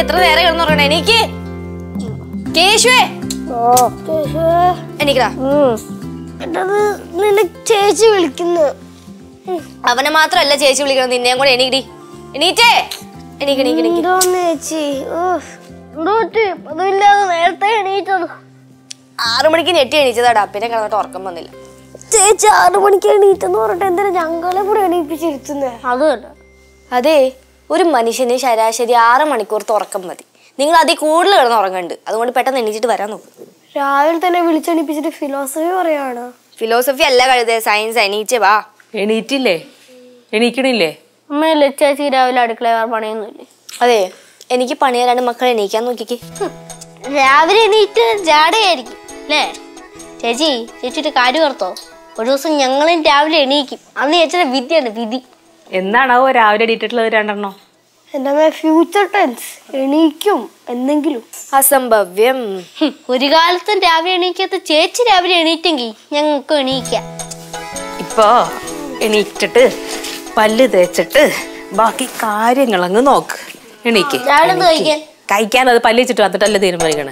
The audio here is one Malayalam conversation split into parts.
എത്ര നേരം കിടന്നുറങ്ങണേ എനിക്ക് കേശുവേ എനിക്കടാ എന്നത് നിന്നെ ചേച്ചി വിളിക്കുന്നു അവനെ മാത്രമല്ല ചേച്ചി വിളിക്കണം നിന്നെയും കൂടെ എണീക്കടി എണീറ്റേ എണീക്ക് എണീക്ക് എണീക്ക് എന്തോന്ന് ചേച്ചി ഓഹ് എന്തോ പറ്റി അതുമില്ലാതെ നേരത്തെ എണീറ്റത് ആറു മണിക്ക് ഞെട്ടി എണീച്ചതാടാ പിന്നെ കിടന്നിട്ട് ഉറക്കം വന്നില്ല ചേച്ചി ആറു മണിക്ക് എണീറ്റെന്ന് പറഞ്ഞിട്ട് എന്തിനാ ഞങ്ങളെ കൂടെ എണീപ്പിച്ചിരുത്തുന്നേ അത് തന്നെ അതെ ഒരു മനുഷ്യന് ശരാശരി ആറ് മണിക്കൂർത്ത് ഉറക്കം മതി നിങ്ങൾ അതിൽ കൂടുതൽ കിടന്ന് ഉറങ്ങുന്നുണ്ട് അതുകൊണ്ട് പെട്ടെന്ന് എണീച്ചിട്ട് വരാൻ നോക്കും രാവിലെ തന്നെ വിളിച്ചെണീപ്പിച്ചിട്ട് ഫിലോസഫി പറയാണ് ഫിലോസഫി അല്ല കഴുതേ സയൻസ് എണീച്ച് വാ എണീറ്റില്ലേ എണീക്കണില്ലേ അമ്മയല്ലേ ചേച്ചി രാവിലെ അടുക്കള പണിയൊന്നുമില്ലേ അതെ എനിക്ക് പണി തരാണ്ട് മക്കൾ എണീക്കാൻ നോക്കിക്ക് രാവിലെ എണീറ്റ് ജാടയായിരിക്കും അല്ലേ ചേച്ചി ചേച്ചിയുടെ കാര്യം ഓർത്തോ ഒരു ദിവസം ഞങ്ങളും രാവിലെ എണീക്കും അന്ന് ചേച്ചിയുടെ വിധിയാണ് വിധി എന്നാണാവോ രാവിലെ എണീറ്റിട്ടുള്ളത് രണ്ടെണ്ണോ എന്റെ ഫ്യൂച്ചർ ടെൻസ് എണീക്കും എന്തെങ്കിലും അസംഭവ്യം ഹും, ഒരു കാലത്തും രാവിലെ എണീക്കാത്ത ചേച്ചി രാവിലെ എണീറ്റെങ്കിൽ ഞങ്ങൾക്ക് എണീക്കാം ഇപ്പോ എണീറ്റിട്ട് പല്ല് തേച്ചിട്ട് ബാക്കി കാര്യങ്ങളങ്ങ് നോക്ക് എണീക്ക് രാവിലെ എന്ത് കഴിക്കാൻ കഴിക്കാൻ അത് പല്ല് വെച്ചിട്ട് വന്നിട്ടല്ലേ തീരുമാനിക്കണേ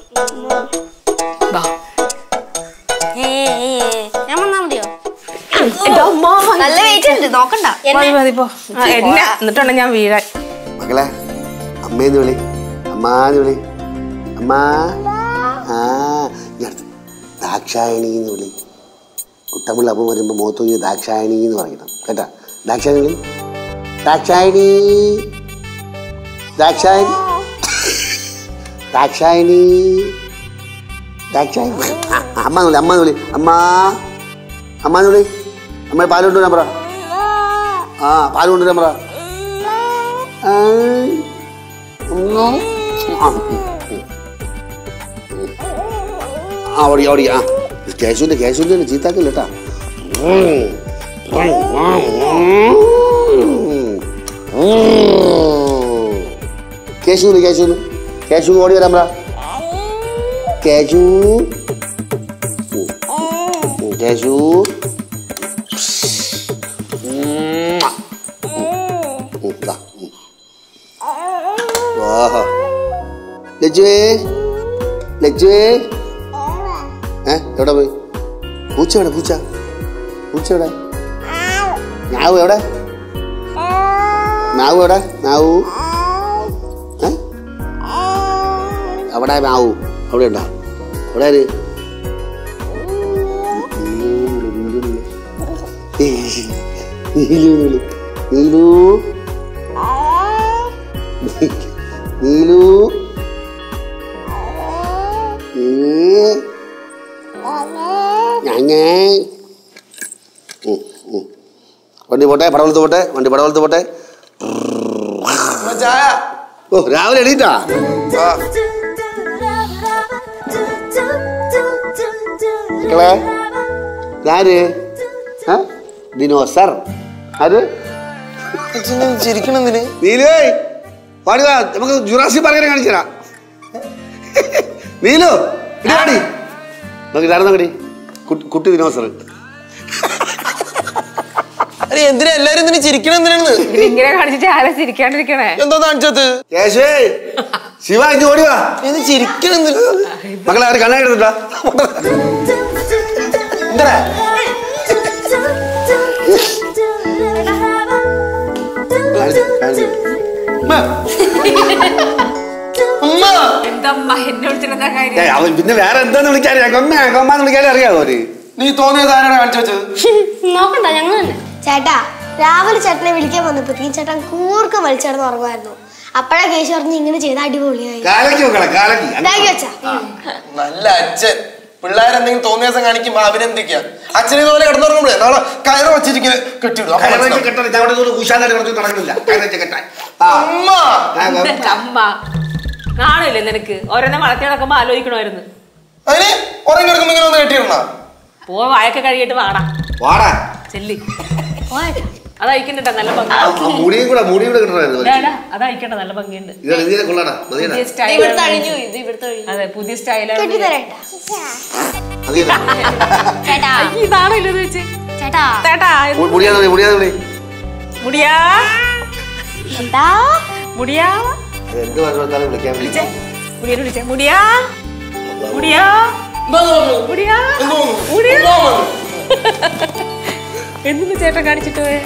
ബാ. ഞാൻ വന്നാ മതിയോ എന്റെ അമ്മ. നല്ല വെയിറ്റ് ഉണ്ട് നോക്കണ്ട മതി, മതി, പോ. ആ, എന്നെ എന്നിട്ടാണ് ഞാൻ വീഴാൻ മകളെ അമ്മേന്ന് വിളി അമ്മാന്ന് വിളി അമ്മാ ആ ഈ അടുത്ത് ദാക്ഷായണി എന്ന് വിളി കുട്ടമ്പിള്ള അപ്പം വരുമ്പോൾ മുഖത്ത് ദാക്ഷായണി എന്ന് പറയണം കേട്ടാ ദാക്ഷായണി വിളി ദാക്ഷായണി ദാക്ഷായണി ദാക്ഷായണി ദാക്ഷായണി ആ, അമ്മ എന്ന് വിളി അമ്മ എന്ന് വിളി അമ്മ അമ്മ എന്ന് വിളി അമ്മ പാല് കൊണ്ടുവരാൻ പറ ആ പാല് കൊണ്ടുവരാൻ പറ ആ, ഉം. ആ, ആ ഓടി ഓടി ആ കേശുവിന്റെ കേശുവിന്റെ ചീത്താക്കില്ല കേട്ടാ കേശുവിന് കേശുവിന് കേശു ഓടി വരാൻ പറ കേശു ഉം. ഉം, കേശു ഉം. ഉം, ദാ, ഉം. വാഹ. ലച്ചുവേ ലച്ചുവേ ഏ എവിടെ പോയി പൂച്ച എവിടെ പൂച്ച പൂച്ച എവിടെ ഞാവു എവിടെ മാവു എവിടെ മാവു ഏ അവിടെ മാവു അവിടെ ഉണ്ടോ അവിടെ ആര് നീലു നീലു നീലു ഞാങ്ങേ വണ്ടി പോട്ടെ പടവലത്ത് പോട്ടെ വണ്ടി പടവലത്ത് പോട്ടെ ചായ ഓ രാവിലെ എണീറ്റാ മക്കളെ ഇതാര് ഏ? ദിനോസർ ആര് ചിരിക്കണെന്തിന് നീലേ പാടുക നമുക്ക് ജുറാസി പാർക്കിനെ കാണിച്ചു തരാം നീലു ഇടി പാടി നമുക്ക് ഇതായിരുന്നു കടി കുട്ടി ദിനോസർ അരെ എന്തിനാ എല്ലാരും എന്തിനു ചിരിക്കണം എന്തിനാണ് ഇത് ഇങ്ങനെ കാണിച്ചിട്ട് ആരെ ചിരിക്കാണ്ടിരിക്കണേ എന്തോ കാണിച്ചത് കേശേ ശിവ ഇഞ്ഞ് ഓടി വാ എന്ത് ചിരിക്കണം എന്തിന് മക്കളെ അവര് കണ്ണാടി എടുത്തിട്ടാ എന്താ ഉമ്മ എന്താ എന്നെ വിളിച്ചിട്ടെന്താ കാര്യം ഏയ്, അവൻ പിന്നെ വേറെ എന്താന്ന് വിളിക്കാറിയാ കൊമ്മ കൊമ്മാന്ന് വിളിക്കാതെ അറിയാവോ അവര് നീ തോന്നിയത് ആരാണ് കാണിച്ചു വെച്ചത് നോക്കണ്ട ഞങ്ങൾ തന്നെ ചേട്ടാ രാവിലെ ചേട്ടനെ വിളിക്കാൻ വന്നപ്പോഴത്തേക്കും ചേട്ടൻ കൂർക്ക വലിച്ചേർന്ന് ഉറങ്ങുമായിരുന്നു അപ്പഴാ കേശു പറഞ്ഞ് ഇങ്ങനെ ചെയ്ത അടിപൊളിയായി കാലക്ക് മക്കളെ കാലക്ക് ഇതാക്കി വെച്ചാ നല്ല അച്ഛൻ പിള്ളേരെന്തെങ്കിലും തോന്നിയ ദിവസം കാണിക്കുമ്പോ അഭിനന്ദിക്കുക അച്ഛനെ ഇതുപോലെ കിടന്നുറങ്ങുമ്പോഴേ നാളെ കയറ് വെച്ചിരിക്കുന്ന കെട്ടിവിടും അപ്പൊ കയറ് വെച്ച് മനസ്സിലാവും. കെട്ടണം. ഞാൻ അവിടെ നിന്ന് കൂശാനായിട്ട് കിടന്ന് നടക്കുന്നില്ല കയറ് വെച്ച് കെട്ടാൻ ആ. അമ്മ ആ, കൊ- എന്റെ അമ്മ നാണില്ലേ നിനക്ക് ഓരോന്നെ വളർത്തി നടക്കുമ്പോ ആലോചിക്കണമായിരുന്നു അതിന് ഉറങ്ങി കിടക്കുമ്പോ ഇങ്ങനെ ഒന്ന് കെട്ടിയിരുന്നാ പോ വായൊക്കെ കഴിയിട്ട് വാടാ വാടാ ചെല്ലി അത് അയക്കണ്ട നല്ല ഭംഗി ആ, ആ മുടിയും കൂടെ മുടിയും കൂടെ കിട്ടണമായിരുന്നു ഇതാ, ഇതാ, അത് അയക്കണ്ട നല്ല ഭംഗിയുണ്ട് ഇത് ഇതിനെ കൊള്ളടാ മതിയടാ പുതിയ സ്റ്റൈൽ ഇവിടുത്തെ അഴിഞ്ഞു ഇത് ഇവിടുത്തെ അഴിഞ്ഞു അതെ പുതിയ സ്റ്റൈലാണ് കെട്ടിത്തരേട്ടാ മതിയടാ ചേട്ടാ ഇതാണല്ലോ ഇത് വെച്ച് ചേട്ടാ ചേട്ടാ മു- മുടിയാതെ വിളി മുടിയാതെ വിളി മുടിയാ ചേട്ടാ മുടിയാ എന്ത് പറഞ്ഞു കൊടുത്താലും വിളിക്കാൻ വിളിച്ചേ മുടിയെ വിളിച്ചേ മുടിയാ മുടിയാ മുടിയാ മുടിയാ എന്തിനു ചേട്ടൻ കാണിച്ചിട്ട് പോയെ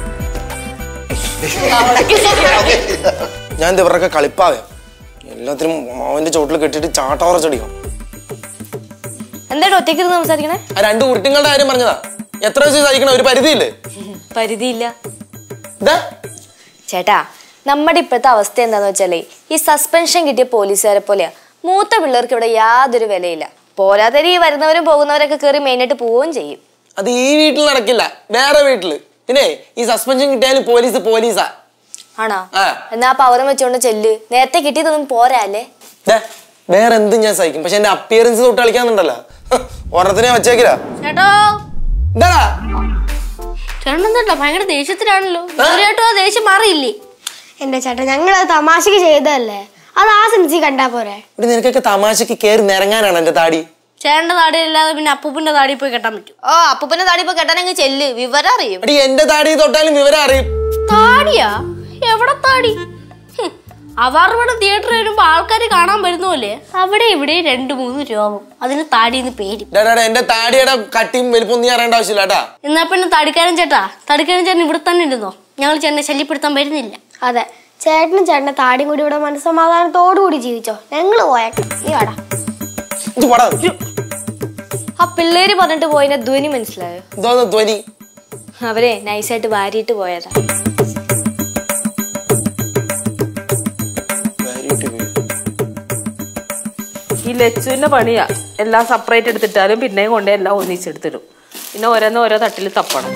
ഞാൻ ഇവരൊക്കെ കളിപ്പാവേ എല്ലാത്തിനും മാവന്റെ ചോട്ടിൽ കെട്ടിട്ട് ചാട്ടോറച്ചടിക്കണം എന്തായിട്ട് ഒറ്റയ്ക്ക് ഇരുന്ന് സംസാരിക്കണേ ആ രണ്ട് കുട്ടികളുടെ കാര്യം പറഞ്ഞതാ എത്ര വെച്ച് സഹിക്കണം ഒരു പരിധിയില്ലേ പരിധിയില്ല ഇതാ ചേട്ടാ നമ്മുടെ ഇപ്പോഴത്തെ അവസ്ഥ എന്താന്ന് വെച്ചാലേ ഈ സസ്പെൻഷൻ കിട്ടിയ പോലീസുകാരെ പോലെയാ മൂത്ത പിള്ളേർക്ക് ഇവിടെ യാതൊരു വിലയില്ല പോരാതെ ഈ വരുന്നവരും പോകുന്നവരൊക്കെ കയറി മെയിനായിട്ട് പോവുകയും ചെയ്യും അത് ഈ വീട്ടിൽ നടക്കില്ല വേറെ വീട്ടില് പിന്നെ ഈ സസ്പെൻഷൻ കിട്ടിയാലും പോലീസ് പോലീസാ ആണോ ആ. എന്നാ പവറും വെച്ചോണ്ട് ചെല്ല് നേരത്തെ കിട്ടിയതൊന്നും പോരാ അല്ലേ ദേ, വേറെ എന്തും ഞാൻ സഹിക്കും പക്ഷെ എന്റെ അപ്പിയറൻസ് തൊട്ട് കളിക്കാന്നുണ്ടല്ലോ ഒരെണ്ണത്തിനെ വെച്ചേക്കില്ല ചേട്ടോ എന്താടാ ചേട്ടൻ എന്താ ഭയങ്കര ദേഷ്യത്തിലാണല്ലോ ചേട്ടോ ആ ദേഷ്യം മാറിയില്ലേ എന്റെ ചേട്ടാ ഞങ്ങളത് തമാശക്ക് ചെയ്തതല്ലേ അത് ആ സെൻസി കണ്ടാ പോരെ ഇവിടെ നിനക്കൊക്കെ തമാശക്ക് കയറി നിരങ്ങാനാണ് എന്റെ താടി ചേട്ടന്റെ താടി അല്ലാതെ പിന്നെ അപ്പൂപ്പിന്റെ താടി പോയി കെട്ടാൻ പറ്റും ഓ അപ്പൂപ്പന്റെ താടി ഇപ്പൊ കെട്ടാനങ്ങ് ചെല്ല് വിവരം അറിയും എടി എന്റെ താടി തൊട്ടാലും വിവരം അറിയും താടിയാ എവിടെ താടി ഹും, അവാർഡ് തിയേറ്ററിൽ വരുമ്പോ ആൾക്കാർ കാണാൻ വരുന്നപോലെ അവിടെ ഇവിടെ രണ്ട് മൂന്ന് രോഗം അതിന് താടിന്ന് പേര് ഡാ, ഡാ, ഡാ, എന്റെ താടിയുടെ കട്ടിയും വലിപ്പം നീ അറിയേണ്ട ആവശ്യമില്ല കേട്ടാ എന്നാ പിന്നെ തടിക്കാരൻ ചേട്ടാ തടിക്കാരൻ ചേട്ടൻ ഇവിടെ തന്നെ ഇരുന്നോ ഞങ്ങൾ ചേട്ടനെ ശല്യപ്പെടുത്താൻ വരുന്നില്ല അതെ ചേട്ടനും ചേട്ടന്റെ താടിയും കൂടി ഇവിടെ മനസ്സമാധാനത്തോടു കൂടി ജീവിച്ചോ ഞങ്ങള് പോയേക്കാം നീ വാടാ ഇത് പടാ ആ പിള്ളേര് പറഞ്ഞിട്ട് പോയതിന്റെ ധ്വനി മനസ്സിലായോ ഇതോന്ന് ധ്വനി അവരെ നൈസായിട്ട് വാരിയിട്ട് പോയതാ ഈ ലച്ചുവിന്റെ പണിയാ എല്ലാം സെപ്പറേറ്റ് എടുത്തിട്ടാലും പിന്നെയും കൊണ്ട് എല്ലാം ഒന്നിച്ചെടുത്തിടും പിന്നെ ഓരോന്ന് ഓരോ തട്ടിൽ തപ്പണം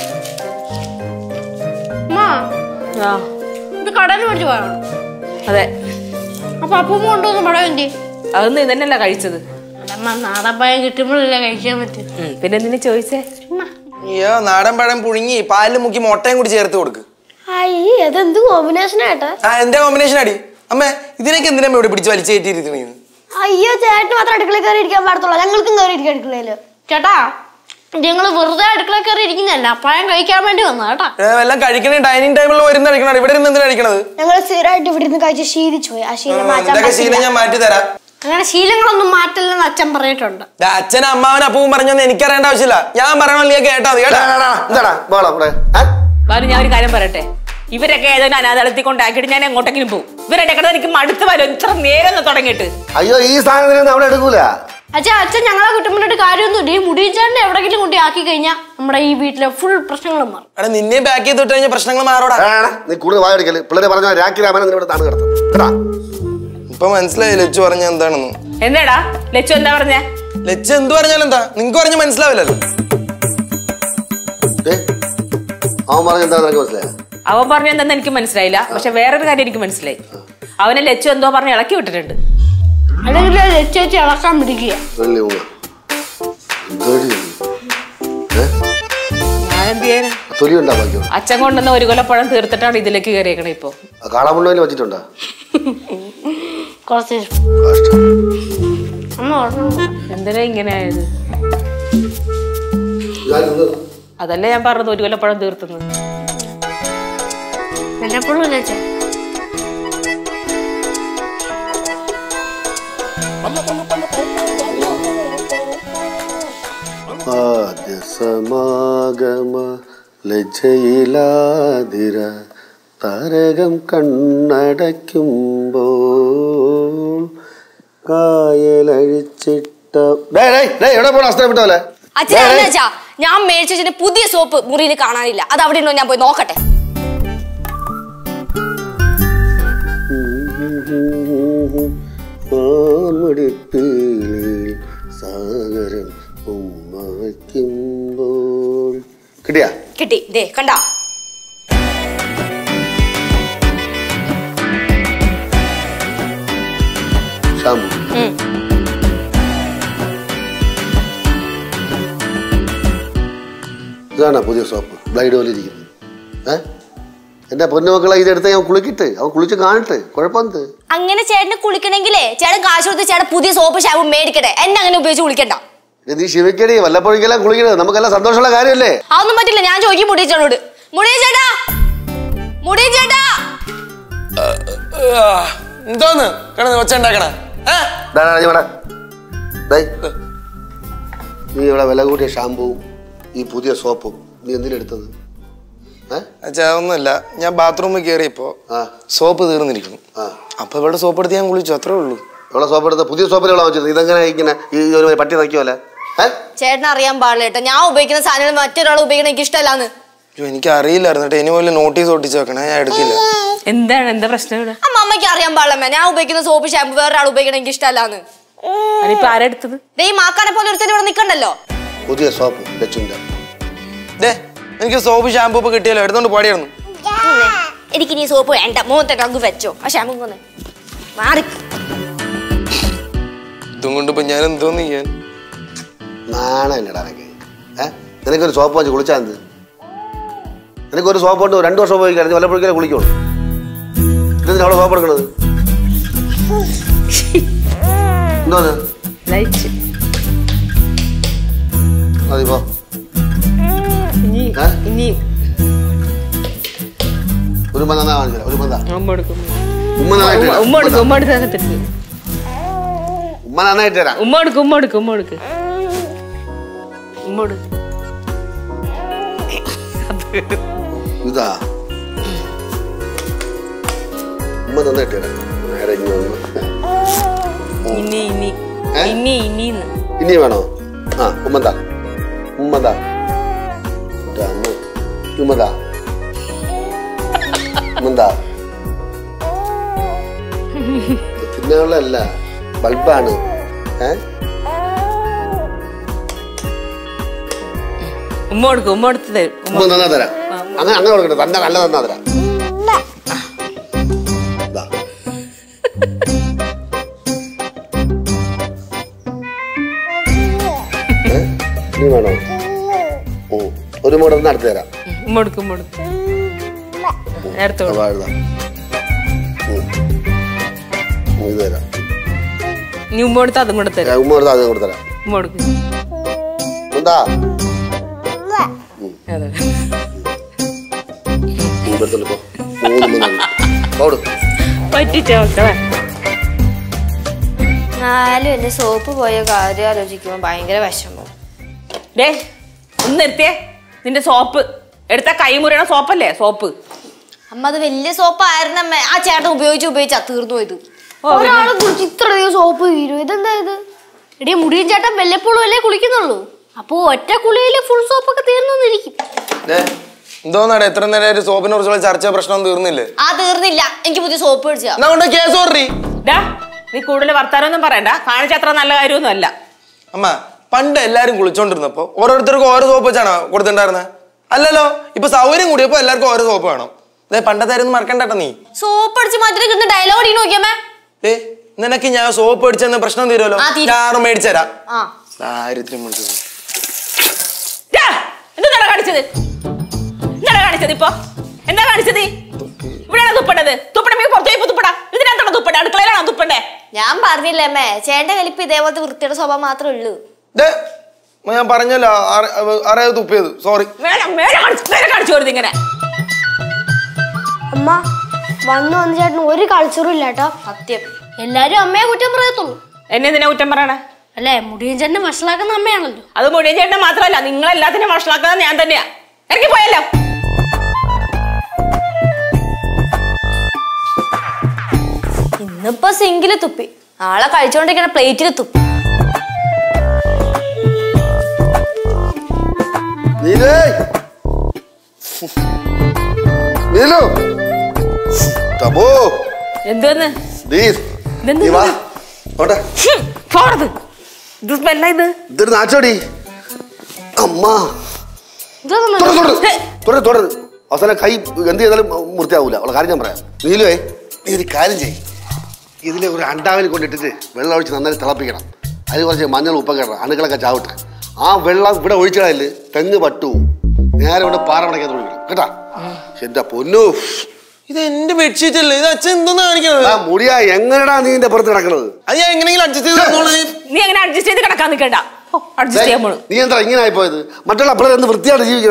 അമ്മാ ആ ഇത് കടലിൽ മേടിച്ച് പോയാണ് അതെ അപ്പൊ അപ്പൂമ്മ കൊണ്ടുവന്ന് പടം എന്തി അതൊന്നും ഇതന്നെയല്ല കഴിച്ചത് അമ്മ നാടൻ പഴം കിട്ടുമ്പോഴല്ലേ കഴിക്കാൻ പറ്റും ഉം, പിന്നെ എന്തിനു ചോദിച്ചേ അയ്യോ നാടൻ പഴം പുഴുങ്ങി പാലിൽ മുക്കി മുട്ടയും കൂടി ചേർത്ത് കൊടുക്ക് അയ്യ അതെന്ത് കോമ്പിനേഷൻ ആട്ടാ ആ എന്റെ കോമ്പിനേഷൻ അടി അമ്മേ ഇതിനൊക്കെ എന്തിനാ ഇവിടെ പിടിച്ച് വലിച്ചു കയറ്റിയിരിക്കണേന്ന് അയ്യോ ചേട്ടന് മാത്രം അടുക്കളയിൽ കയറി ഇരിക്കാൻ പാടത്തുള്ളൂ ഞങ്ങൾക്കും കയറി ഇരിക്കാം അടുക്കളയില് ചേട്ടാ ഞങ്ങൾ വെറുതെ അടുക്കള കയറി ഇരിക്കുന്നതല്ല പഴം കഴിക്കാൻ വേണ്ടി വന്നാ കേട്ടാ ഏ, എല്ലാം കഴിക്കണേ ഡൈനിങ് ടേബിളിൽ വരുന്ന കഴിക്കണം ഇവിടെ ഇരുന്ന് എന്തിനാ കഴിക്കണത് ഞങ്ങൾ സ്ഥിരമായിട്ട് ഇവിടെ നിന്ന് കഴിച്ച് ശീലിച്ചു പോയി ആ ശീലം മാറ്റാൻ എന്തൊക്കെ ശീലം പറ്റില്ല ഞാൻ മാറ്റി തരാം അങ്ങനെ ശീലങ്ങളൊന്നും മാറ്റില്ലെന്ന് അച്ഛൻ പറഞ്ഞിട്ടുണ്ട് ദാ, അച്ഛനും അമ്മാവനും അപ്പവും പറഞ്ഞൊന്നും എനിക്കറിയേണ്ട ആവശ്യമില്ല ഞാൻ പറയണല്ലേ കേട്ടാ മതി കേട്ടാ എന്താടാ ബോളാ ഇവിടെ ആ? ബാലു ഞാൻ ഒരു കാര്യം പറയട്ടെ ഇവരൊക്കെ ഏതെങ്കിലും അനാഥാലയത്തിൽ കൊണ്ടാക്കിയിട്ട് ഞാൻ എങ്ങോട്ടെങ്കിലും പോകും ഇവരുടെ കിടന്ന് എനിക്ക് മടുത്ത് വരും ഇത്ര നേരം ഒന്ന് തുടങ്ങിയിട്ട് അയ്യോ ഈ സാധനത്തിനൊന്നും അവിടെ എടുക്കൂല അച്ഛൻ അച്ഛൻ ഞങ്ങളെ കുട്ടുമ്പോഴായിട്ട് കാര്യമൊന്നുമില്ല ഈ മുടിയച്ചാണ്ടിനെ എവിടെയെങ്കിലും കൊണ്ട് ആക്കി കഴിഞ്ഞാൽ നമ്മുടെ ഈ വീട്ടിലെ ഫുൾ പ്രശ്നങ്ങളും മാറും എടാ നിന്നെ ബാക്ക് ചെയ്ത് വിട്ട് കഴിഞ്ഞാൽ പ്രശ്നങ്ങൾ മാറോടാ ആടാ, നീ കൂടുതൽ വായെടുക്കല് പിള്ളേരെ പറഞ്ഞ രാഖി രാമനെ ഇവിടെ താന്ന് കിടത്തും കേട്ടാ ഇപ്പൊ മനസ്സിലായി ലച്ചു പറഞ്ഞ എന്താണെന്ന് എന്താടാ ലച്ചു എന്താ പറഞ്ഞേ ലച്ചു എന്ത് പറഞ്ഞാലും എന്താ നിങ്ങക്ക് പറഞ്ഞ മനസ്സിലാവില്ലല്ലോ ഏ അവൻ പറഞ്ഞ എന്താ നിനക്ക് മനസ്സിലായോ അവൻ പറഞ്ഞ എന്താന്ന് എനിക്ക് മനസ്സിലായില്ല പക്ഷെ വേറൊരു കാര്യം എനിക്ക് മനസ്സിലായി അവനെ ലച്ചു എന്തോ പറഞ്ഞ് ഇളക്കി വിട്ടിട്ടുണ്ട് അല്ലെങ്കിൽ ചേച്ചി ഇളക്കാൻ പിടിക്കുക വെള്ളി മൂങ്ങ എന്തോടി ഏ ഞാൻ എന്ത് ചെയ്യാനാ തൊലി ഉണ്ടാ ബാക്കിയോ അച്ഛൻ കൊണ്ടുവന്ന ഒരു കൊലപ്പഴം തീർത്തിട്ടാണ് ഇതിലേക്ക് കയറിയേക്കണേ ഇപ്പൊ കാളമുണ്ടോയിൽ വെച്ചിട്ടുണ്ടോ കുറച്ച് കഷ്ടം അമ്മ ഓർമ്മ എന്തിനാ ഇങ്ങനെ ആയത് ഞാൻ ഇന്ന് അതല്ലേ ഞാൻ പറഞ്ഞത് ഒരു കൊലപ്പഴം തീർത്തുന്നത് വല്ലപ്പോഴും അല്ലേ അച്ഛൻ ആദ്യ സമാഗമ ലജ്ജയിലാതിര താരകം കണ്ണടയ്ക്കുമ്പോൾ കായലഴിച്ചിട്ട ഡേയ്, ഡേയ്, ഡേയ്, എവിടെ പോണ അസ്ത്രം വിട്ടോലെ അച്ഛൻ അച്ഛാ ഞാൻ മേടിച്ച വെച്ചിട്ട് പുതിയ സോപ്പ് മുറിയിൽ കാണാനില്ല അത് അവിടെ ഉണ്ടോ ഞാൻ പോയി നോക്കട്ടെ ആൺമുടിപ്പീലിൽ സാഗരം ഉമ്മ വയ്ക്കുമ്പോൾ കിട്ടിയാ കിട്ടി ദേ കണ്ടാ ഷാമ്പു ഉം. ഇതാണോ പുതിയ സോപ്പ് ബ്ലൈഡ് പോലെ ഇരിക്കുന്നത് ഏ എന്റെ പൊന്നുമക്കളെ ഇതെടുത്ത് ഞാൻ കുളിക്കിട്ട് അവൻ കുളിച്ച് കാണട്ടെ കുഴപ്പമെന്ത് അങ്ങനെ ചേട്ടന് കുളിക്കണമെങ്കിലേ ചേട്ടൻ കാശ് കൊടുത്ത് ചേട്ടൻ പുതിയ സോപ്പ് ഷാമ്പും മേടിക്കട്ടെ എന്നെ അങ്ങനെ ഉപയോഗിച്ച് കുളിക്കണ്ട ഇത് നീ ശിവക്കടി വല്ലപ്പോഴേക്കെല്ലാം കുളിക്കണത് നമുക്കെല്ലാം സന്തോഷമുള്ള കാര്യമല്ലേ അതൊന്നും പറ്റില്ല ഞാൻ ചോദിക്കും മുടിയ ചേട്ടനോട് മുടിയ ചേട്ടാ മുടിയ ചേട്ടാ ആ, എന്തോന്ന് കിടന്ന് ഒച്ച ഉണ്ടാക്കണ ദാ, ദാ, നീ ഇവിടെ. ദേ. നീ ഇവിടെ വില കൂടിയ ഷാമ്പുവും ഈ പുതിയ സോപ്പും നീ എന്തിനെടുത്തത് ഏ അച്ഛാ ഒന്നുമില്ല ഞാൻ ബാത്റൂമിൽ കയറിയപ്പോ ആ സോപ്പ് തീർന്നിരിക്കുന്നു ആ അപ്പൊ ഇവിടെ സോപ്പ് എടുത്ത് ഞാൻ കുളിച്ചു അത്രേ ഉള്ളൂ എവിടെ സോപ്പ് എടുത്ത പുതിയ സോപ്പിലുള്ള വെച്ചത് ഇതെങ്ങനെ ഇങ്ങനെ ഈ ഒരു പട്ടി നക്കിയോലെ ഏ ചേട്ടൻ അറിയാൻ പാടില്ല കേട്ടോ ഞാൻ ഉപയോഗിക്കുന്ന സാധനങ്ങൾ മറ്റൊരാൾ ഉപയോഗിക്കണ എനിക്ക് ഇഷ്ടമല്ലാന്ന് അയ്യോ എനിക്ക് അറിയില്ലായിരുന്നു കേട്ടോ ഇനി പോലെ നോട്ടീസ് ഒട്ടിച്ച് വെക്കണേ ഞാൻ എടുക്കില്ല എന്താണ് എന്താ പ്രശ്നം ഇവിടെ അമ്മ അമ്മയ്ക്ക് അറിയാൻ പാടില്ല ഞാൻ ഉപയോഗിക്കുന്ന സോപ്പ് ഷാമ്പു വേറൊരാൾ ഉപയോഗിക്കണ എനിക്ക് ഇഷ്ടമല്ലാന്ന് അതിപ്പോ ആരെടുത്തത് ദേ ഈ മാക്കാനെ പോലെ ഒരുത്തൻ ഇവിടെ നിൽക്കണ്ടല്ലോ പുതിയ സോപ്പ് ലച്ചുൻ്റെ ദേ എനിക്ക് സോപ്പ് ഷാമ്പൂ ഇപ്പൊ കിട്ടിയല്ലോ എടുത്തോണ്ട് പാടിയായിരുന്നു എനിക്ക് നീ സോപ്പ് വേണ്ട മൂന്നത്തെ അങ്ങ് വെച്ചോ ആ ഷാമ്പു കൊന്ന് മാറി ഇതും കൊണ്ട് ഇപ്പൊ ഞാൻ എന്തോന്ന് ചെയ്യാൻ നാണല്ലടാ നിനക്ക് ഏ നിനക്കൊരു സോപ്പ് വെച്ച് കുളിച്ചാൽ എന്ത് നിനക്കൊരു സോപ്പ് കൊണ്ട് രണ്ട് വർഷം ഉപയോഗിക്കാൻ വല്ലപ്പോഴേക്കും കുളിക്കുള്ളൂ ഇതിന് അവിടെ സോപ്പ് എടുക്കണത് എന്തോന്ന് ലൈറ്റ് അതിപ്പോ ഇനി ഏ? ഇനി ഒരു മന്ദ കാണിച്ചില്ല ഒരു മന്ദ ഉമ്മ എടുക്കും ഉമ്മ നന്നായിട്ട് തരാം. ഉമ്മ എടുക്കും ഉമ്മ എടുത്ത് അകത്തിട്ട് ഉമ്മ നന്നായിട്ട് തരാം ഉമ്മ എടുക്കും ഉമ്മ എടുക്കും ഉമ്മ എടുക്ക് ഉമ്മ എടുക്ക് ഇതാ ഉമ്മ നന്നായിട്ട് തരാം നേരെ ഇങ്ങ് വന്ന് ഇനി ഇനി ഏ? ഇനി ഇനിന്ന് ഇനി വേണോ ആ ഉമ്മന്താ ഉമ്മതാ ഇതാ, ഉമ്മ. ഉമ്മതാ ഉമ്മന്താ തിന്നാനുള്ളതല്ല ബൾബാണ് ഏ ഉമ്മ കൊടുക്കും ഉമ്മ എടുത്ത് തരും ഉമ്മ ഉമ്മ നന്നാ തരാം അങ്ങനെ അങ്ങനെ കൊടുക്കട്ടെ തന്നെ നല്ല തന്നാ തരാം ദാ. ഏ? ഇനി വേണോ ഉം. ഒരു മൂട അടുത്ത് തരാം ഉമ്മ എടുക്കും ഉമ്മ എടുക്കും നേരത്തെ ആ, കൊടുക്കും. വാഴ. ഉം. ഉം, ഇത് തരാം ഇനി ഉമ്മ എടുത്ത് അതും കൂടെ ഏ, തരും ഉമ്മ കൊടുത്താൽ അതും കൂടെ തരാം ഉമ്മ കൊടുക്കും എന്താ അതെ എടുത്തോണ്ട് പോ മൂന്ന് മൂന്ന് പോട് പറ്റിച്ച മക്കളെ നാലും എന്റെ സോപ്പ് പോയ കാര്യം ആലോചിക്കുമ്പോ ഭയങ്കര വിഷമം ഡേ ഒന്ന് നിർത്തിയേ നിന്റെ സോപ്പ് എടുത്ത കൈ മുറിയണ സോപ്പല്ലേ സോപ്പ് അമ്മ അത് വലിയ സോപ്പ് ആയിരുന്നമ്മ ആ ചേട്ടൻ ഉപയോഗിച്ച് ഉപയോഗിച്ചാ തീർന്നു പോയത് ഒരാളെ കുറിച്ച് ഇത്രയധികം സോപ്പ് തീരും ഇതെന്താ ഇത് എടീ മുടിയൻ ചേട്ടൻ വല്ലപ്പോഴും അല്ലേ കുളിക്കുന്നുള്ളൂ അപ്പോ ഒറ്റ കുളിയില് ഫുൾ സോപ്പൊക്കെ തീർന്നിരിക്കും ദേ, എന്തോന്നാടെ എത്ര നേരം സോപ്പിനെ കുറിച്ചുള്ള ചർച്ച പ്രശ്നം തീർന്നില്ലേ ആ തീർന്നില്ല എനിക്ക് പുതിയ സോപ്പ് മേടിച്ചാ എന്നാ കൊണ്ട് കേസ് ഓർറി ഡാ നീ കൂടുതൽ വർത്താനൊന്നും പറയണ്ട കാണിച്ച അത്ര നല്ല കാര്യമൊന്നും അല്ല അമ്മ പണ്ട് എല്ലാരും കുളിച്ചോണ്ടിരുന്നപ്പോ ഓരോരുത്തർക്കും ഓരോ സോപ്പ് വെച്ചാണോ കൊടുത്തിട്ടുണ്ടായിരുന്നത് അല്ലല്ലോ ഇപ്പൊ സൗകര്യം കൂടിയപ്പോ എല്ലാവർക്കും ഓരോ സോപ്പ് വേണം അതെ പണ്ടത്തെ ആരും മറക്കണ്ടട്ടോ നീ സോപ്പ് അടിച്ച് മാറ്റി കിട്ടുന്ന ഡയലോഗ് അടിക്കണ നോക്കിയമ്മേ ഏ നിനക്ക് ഞാൻ സോപ്പ് അടിച്ചെന്ന പ്രശ്നം തീരുമല്ലോ ആ, തീരും. ഞാൻ മേടിച്ചരാം ആ ദാരിദ്ര്യം വിളിച്ചത് ഡാ, എന്താണ് കാണിച്ചത് എന്താണ് കാണിച്ചത് ഇപ്പൊ എന്താ കാണിച്ചത് ഇവിടെയാണ് തുപ്പേണ്ടത് തുപ്പണമെങ്കിൽ പുറത്തു പോയി തുപ്പടാ ഇതിനകത്താണ് തുപ്പണ്ടേ അടുക്കളയിലാണോ തുപ്പണ്ടേ ഞാൻ പറഞ്ഞില്ലേ അമ്മേ ചേട്ടന്റെ കലിപ്പ് ഇതേപോലത്തെ വൃത്തിയുടെ സ്വഭാവം മാത്രമേ ഉള്ളൂ ദേ, ഞാൻ പറഞ്ഞല്ലോ അറി- അറിയാതെ തുപ്പിയത് സോറി വേണം വേണം കാണിച്ച് വേറെ കാണിച്ചു കൊടുത്ത് ഇങ്ങനെ അമ്മ വന്നു വന്ന ചേട്ടൻ ഒരു കൾച്ചറും ഇല്ല കേട്ടോ സത്യം എല്ലാരും അമ്മയെ കുറ്റം പറയത്തുള്ളൂ എന്നെ എന്തിനാ കുറ്റം പറയണേ അല്ലേ മുടിയൻ ചേട്ടനെ വഷളാക്കുന്ന അമ്മയാണല്ലോ അത് മുടിയൻ ചേട്ടനെ മാത്രമല്ല നിങ്ങളെല്ലാത്തിനും വഷളാക്കുന്നത് ഞാൻ തന്നെയാ ഇറങ്ങി പോയല്ലോ ഇന്നിപ്പോ സിങ്കില് തുപ്പി നാളെ കഴിച്ചോണ്ടിരിക്കണ പ്ലേറ്റിൽ തുപ്പി നീലേ നീലു ടബോ എന്തോന്ന് പ്ലീസ് ഇതെന്ത് നീ വാ ഓട്ടെ പോണത് ഇത് സ്മെല്ല ഇത് ഇതൊരു നാച്ചോടി അമ്മ തുടര് തുടര് അവസാനം കൈ എന്ത് ചെയ്താലും വൃത്തിയാവൂല അവളെ കാര്യം ഞാൻ പറയാം നീലുവേ നീ ഒരു കാര്യം ചെയ്യ് ഇതിലെ ഒരു അണ്ടാവിൽ കൊണ്ടിട്ടിട്ട് വെള്ളം ഒഴിച്ച് നന്നായി തിളപ്പിക്കണം അതിൽ കുറച്ച് മഞ്ഞൾ ഉപ്പൊക്കെ ഇടണം അണുക്കളൊക്കെ ചാവിട്ട് ആ വെള്ളം ഇവിടെ ഒഴിച്ചാൽ തെങ്ങ് പട്ടു നേരെ ഇവിടെ പാറ പടക്കാൻ ഒഴിക്കണം കേട്ടാ എന്റെ പൊന്നു ഇത് എന്റെ ബെഡ്ഷീറ്റ് അല്ലേ ഇത് അച്ഛൻ എന്തോന്ന് കാണിക്കണത് ആ മുടിയാ എങ്ങനെടാ നീ ഇതിന്റെ പുറത്ത് കിടക്കണത് അത് ഞാൻ എങ്ങനെയെങ്കിലും അഡ്ജസ്റ്റ് ചെയ്ത് തന്നോളാം. നീ എങ്ങനെ അഡ്ജസ്റ്റ് ചെയ്ത് കിടക്കാൻ നിൽക്കണ്ട അഡ്ജസ്റ്റ് ചെയ്യാൻ പോണു നീ എന്താ ഇങ്ങനെ ആയിപ്പോയത് മറ്റുള്ള അപ്പളെ എന്ത് വൃത്തിയായിട്ട് ജീവിക്കണടാ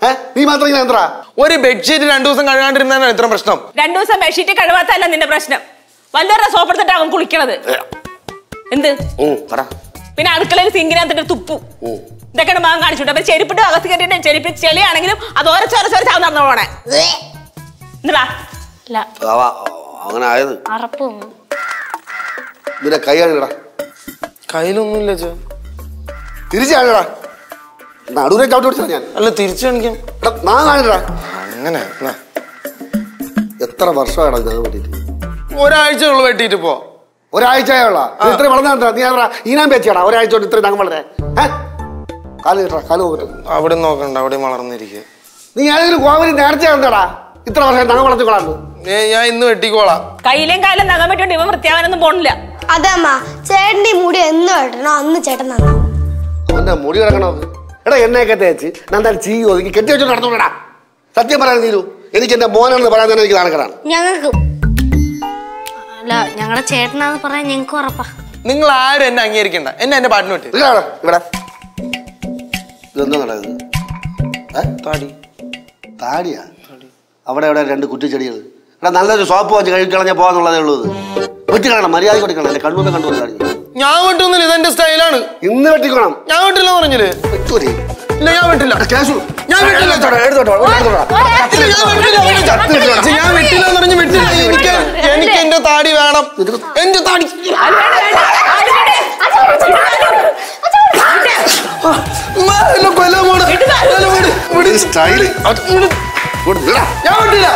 ഏ നീ മാത്രം ഇങ്ങനെ എന്താ ഒരു ബെഡ്ഷീറ്റ് രണ്ടു ദിവസം കഴുകാണ്ടിരുന്നാണ് ഇത്ര പ്രശ്നം രണ്ടു ദിവസം ബെഡ്ഷീറ്റ് കഴുകാത്തല്ല നിന്റെ പ്രശ്നം വല്ലവരുടെ സോപ്പെടുത്തിട്ടാകും കുളിക്കണത് എന്ത് പറ പിന്നെ അടുക്കളയിൽ സിങ്കിനകത്തിട്ട് തുപ്പു ഇതൊക്കെയാണ് മകൻ കാണിച്ചിട്ട് അപ്പൊ ചെരുപ്പിട്ട് അകത്ത് കയറ്റിട്ട് ചെരുപ്പ് ചെളിയാണെങ്കിലും അത് ഓരച്ചോരച്ചോരച്ചാവും നടന്നു പോണേ എന്താ അല്ല ആവാ, അങ്ങനെ ആയത് അറപ്പ് വന്നു നിന്റെ കൈ കാണിടാ കയ്യിലൊന്നുമില്ല ചോ തിരിച്ചു കാണിടാ നടുവിനെ ചവിട്ടി പിടിച്ചാ ഞാൻ അല്ല തിരിച്ചു കാണിക്കാം എടാ, നാ കാണിടാ അങ്ങനെ എന്നാ. എത്ര വർഷമായിടാ ഞാൻ വേണ്ടിട്ട് ഒരാഴ്ച ഉള്ളു വെട്ടിയിട്ട് പോ ഒരാഴ്ചയുള്ള ഇത്ര വളർന്നാ നീ എന്താ ഈനാൻ പേച്ചാടാ ഒരാഴ്ച കൊണ്ട് ഇത്ര ഞങ്ങൾ വളരെ ഏ കാല് കിട്ടാ കാല് നോക്കട്ടെ അവിടെ നോക്കണ്ട അവിടെ വളർന്നിരിക്കുക നീ ഏതെങ്കിലും കോവലി നേർച്ച എന്താടാ ഇത്ര വർഷം ഞങ്ങൾ വളർത്തിക്കൊള്ളാന്ന് ഏ ഞാൻ ഇന്ന് വെട്ടിക്കോളാം കയ്യിലേം കാലം നഖം പറ്റുകൊണ്ട് ഇവ വൃത്തിയാവാനൊന്നും പോണില്ല അതമ്മ ചേട്ടന്റെ ഈ മുടി എന്ന് വെട്ടണോ അന്ന് ചേട്ടൻ നന്നാവും അവന്റെ മുടി കിടക്കണോ എടാ എണ്ണയൊക്കെ തേച്ച് നന്നായി ചീ ഒതുക്കി കെട്ടി വെച്ചോണ്ട് നടന്നോടാ സത്യം പറയാൻ നീരു എനിക്ക് എന്റെ മോനാണെന്ന് പറയാൻ തന്നെ എനിക്ക് നാണക്കടാണ് ഞങ്ങൾക്ക് അല്ല ഞങ്ങളുടെ ചേട്ടനാന്ന് പറയാൻ ഞങ്ങൾക്ക് ഉറപ്പാ നിങ്ങൾ ആരും എന്നെ അംഗീകരിക്കണ്ട എന്നെ എന്റെ പാട്ടിന് വിട്ട് ഇതാണ് ഇവിടെ ഇതെന്താ നടക്കുന്നത് ഏ താടി താടിയാ അവിടെ അവിടെ രണ്ട് കുറ്റിച്ചെടികൾ എടാ നല്ലൊരു സോപ്പ് വെച്ച് കഴിക്കളഞ്ഞ പോകാന്നുള്ളതേ ഉള്ളൂ ഇത് വെട്ടിക്കളയണം മര്യാദ കൊടുക്കണം എന്റെ കണ്ണൂന്ന് കണ്ടു താടി ഞാൻ വെട്ടൊന്നുമില്ല ഇതെന്റെ സ്റ്റൈലാണ് ഇന്ന് വെട്ടിക്കണം ഞാൻ വെട്ടില്ല പറഞ്ഞില്ലേ വെട്ടൂരി ഇല്ല ഞാൻ വെട്ടില്ല കേസു ഞാൻ വെട്ടില്ല എടുത്തോടാ, എടുത്തോടാ, എടുത്തോടാ. ഇല്ല, ഞാൻ വെട്ടില്ല, വെട്ടില്ല. പക്ഷെ ഞാൻ വെട്ടില്ല എന്ന് പറഞ്ഞ് വെട്ടില്ല എനിക്ക് എനിക്ക് എന്റെ താടി വേണം എന്റെ താടി ഉമ്മ, എന്നെ കൊല്ലാൻ പോണ്. കൊല്ലാൻ പോണ്. വിട്. ഈ സ്റ്റൈല് അത് വിട്. ഇങ്ങോട്ട് വിടാ. ഞാൻ വെട്ടില്ല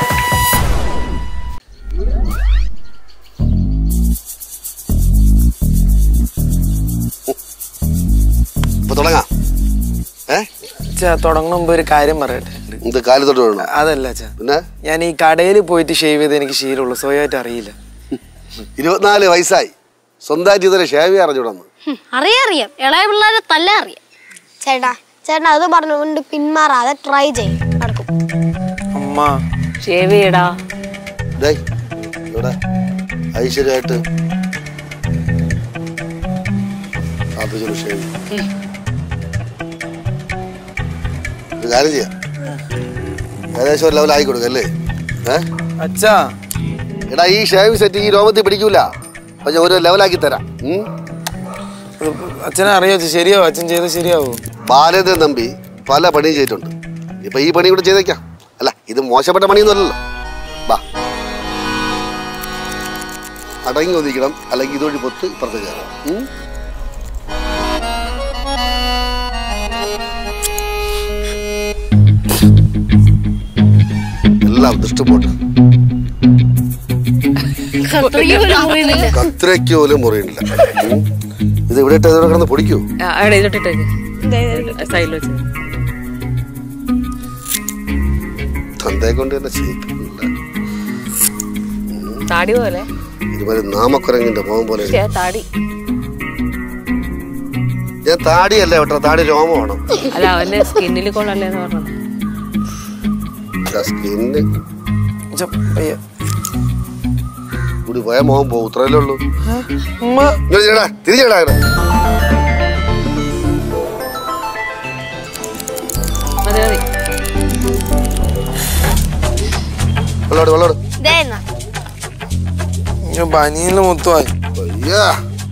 ഇപ്പൊ തുടങ്ങാം ഏ അച്ഛാ തുടങ്ങുന്ന മുമ്പ് ഒരു കാര്യം പറയട്ടെ ഇത് കാലി തൊട്ട് വേണം അതല്ല അച്ഛാ പിന്നെ ഞാൻ ഈ കടയിൽ പോയിട്ട് ഷേവ് ചെയ്ത് എനിക്ക് ശീലമുള്ളൂ സ്വയമായിട്ട് അറിയില്ല ഇരുപത്തിനാല് വയസ്സായി സ്വന്തമായിട്ട് ഇതുവരെ ഷേവ് അറിഞ്ഞൂടന്ന് ഹും, അറിയാം അറിയാം ഇളയ പിള്ളേരെ തല്ല അറിയാം ചേട്ടാ ചേട്ടൻ അത് പറഞ്ഞുകൊണ്ട് പിന്മാറാതെ ട്രൈ ചെയ്യും നടക്കും അമ്മ ഷേവ് ചെയ്യടാ ഡേയ് ഇവിടെ ഐശ്വര്യമായിട്ട് പ്രാർത്ഥിച്ചൊരു ഷേവ് ഒരു കാര്യം ചെയ്യാം ഏകദേശം ഒരു ലെവൽ ആയി കൊടുക്കല്ലേ ഏ അച്ഛാ എടാ ഈ ഷേവ് സെറ്റ് ഈ രോമത്തിൽ പിടിക്കൂല പക്ഷെ ഒരു ലെവലാക്കി തരാം ഉം? ഇത് അച്ഛനെ അറിയോ അച്ഛൻ ശരിയാവോ അച്ഛൻ ചെയ്ത് ശരിയാവോ ബാലേന്ദ്രൻ തമ്പി പല പണിയും ചെയ്തിട്ടുണ്ട് ഇപ്പൊ ഈ പണി കൂടെ ചെയ്തേക്കാം അല്ല ഇത് മോശപ്പെട്ട പണിയൊന്നും അല്ലല്ലോ വാ അടങ്ങി ഒന്നിക്കണം അല്ലെങ്കിൽ ഇതുവഴി പൊത്ത് ഇപ്പുറത്ത് കയറാം ഉം? എല്ലാം ദൃഷ്ടി പോട്ട് കത്രയ്ക്ക് പോലും മുറിയില്ല ഉം? ഇത് ഇവിടെ ഇട്ട് ഇതിവിടെ കിടന്ന് പൊടിക്കൂ അവിടെ ഇതിട്ടിട്ടേക്ക് സൈഡിൽ വെച്ച് തന്തയെ കൊണ്ട് തന്നെ ചെയ്യിപ്പിക്കുന്നില്ല താടി പോലെ ഇതുപോലെ നാമക്കുരങ്ങിന്റെ മുഖം പോലെ പക്ഷേ താടി ഞാൻ താടിയല്ല കേട്ടോ താടി രോമമാണ് അല്ല അവന്റെ സ്കിന്നിൽ കൊള്ളല്ലേന്ന് പറഞ്ഞത് സ്കിന്ന് അച്ഛാ, പയ്യെ. കൂടി പോയ മുഖം പോകും ഇത്രയല്ലേ ഉള്ളൂ ഉമ്മ ഇങ്ങനെ ചെയ്യടാ തിരിച്ചടാ മതി മതി വെള്ളോട് വെള്ളോട് ദേ എന്നാ. ഞാൻ ബനിയനില് മൊത്തമായി അയ്യാ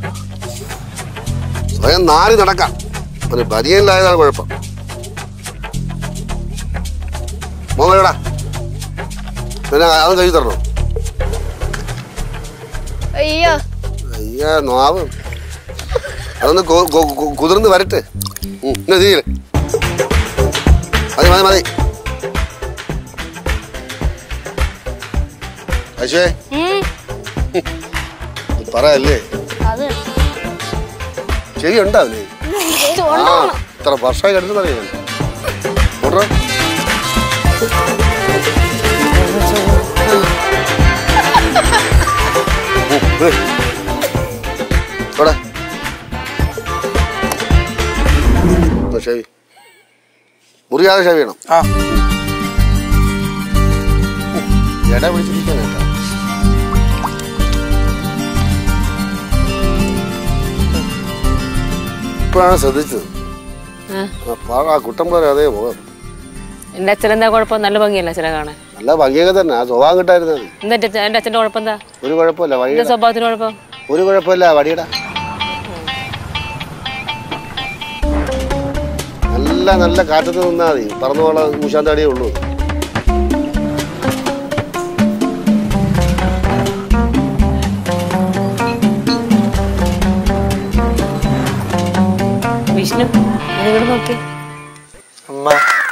സ്വയം നാറി നടക്കാം ഒരു ബനിയനിലായതാണ് കുഴപ്പം മോങ്ങടാ പിന്നെ അത് കഴിച്ചു തരണോ അയ്യോ അയ്യാ നോവ് അതൊന്ന് കൊ- കൊ- കൊ- കുതിർന്ന് വരട്ടെ ഉം, ഇങ്ങ് തിരിയില്. മതി മതി മതി അശ്വേ ഉം, പറയല്ലേ അത് ശരി ഉണ്ടാവില്ലേ ആ ഇത്ര വർഷമായി കണ്ടിട്ടറിയാം ഓട്ടോ ഇവിടെ ഒന്ന് ഷേവ് മുറിയാതെ ഷേവ് ചെയ്യണം ആ ഇട പിടിച്ചിരിക്കാൻ കേട്ടോ ഇപ്പോഴാണ് ശ്രദ്ധിച്ചത് ആ പാ- ആ കുട്ടമ്പാറ അതേ മുഖം എന്റെ അച്ഛൻ എന്താ കുഴപ്പം നല്ല ഭംഗിയല്ല അച്ഛനെ കാണാൻ നല്ല ഭംഗിയൊക്കെ തന്നെ ആ സ്വഭാവം കിട്ടായിരുന്നത് മതി. എന്താ എന്റെ അച്ഛൻ- എന്റെ അച്ഛന്റെ കുഴപ്പം എന്താ ഒരു കുഴപ്പമില്ല എന്റെ വഴിയുടെ സ്വഭാവത്തിന് കുഴപ്പം ഒരു കുഴപ്പമില്ല വടിയുടെ നല്ല നല്ല കാറ്റത്ത് നിന്നാ മതി പറന്നു പോള മൂശാന്തടിയേ ഉള്ളൂ വിഷ്ണു നിങ്ങൾ നോക്കി അമ്മ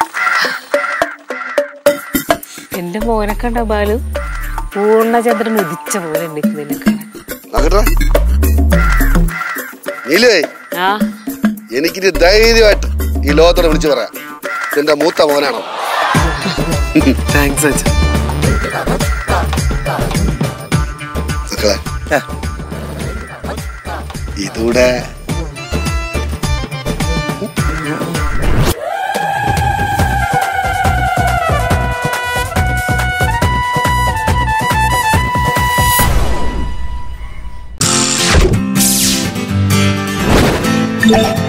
എന്റെ മോനെ കണ്ട ബാലു പൂർണ്ണചന്ദ്രൻ ഉദിച്ച പോലെ ഉണ്ട് ഇപ്പൊ നിന്നെ കാണാൻ നോക്കട്ടെ നീലുവേ ആ എനിക്കിനി ധൈര്യമായിട്ട് ഈ ലോകത്തോടെ വിളിച്ചു പറയാം എന്റെ മൂത്ത മോനാണോ താങ്ക്സ് അച്ഛൻ മക്കളെ ഇതൂടെ ആ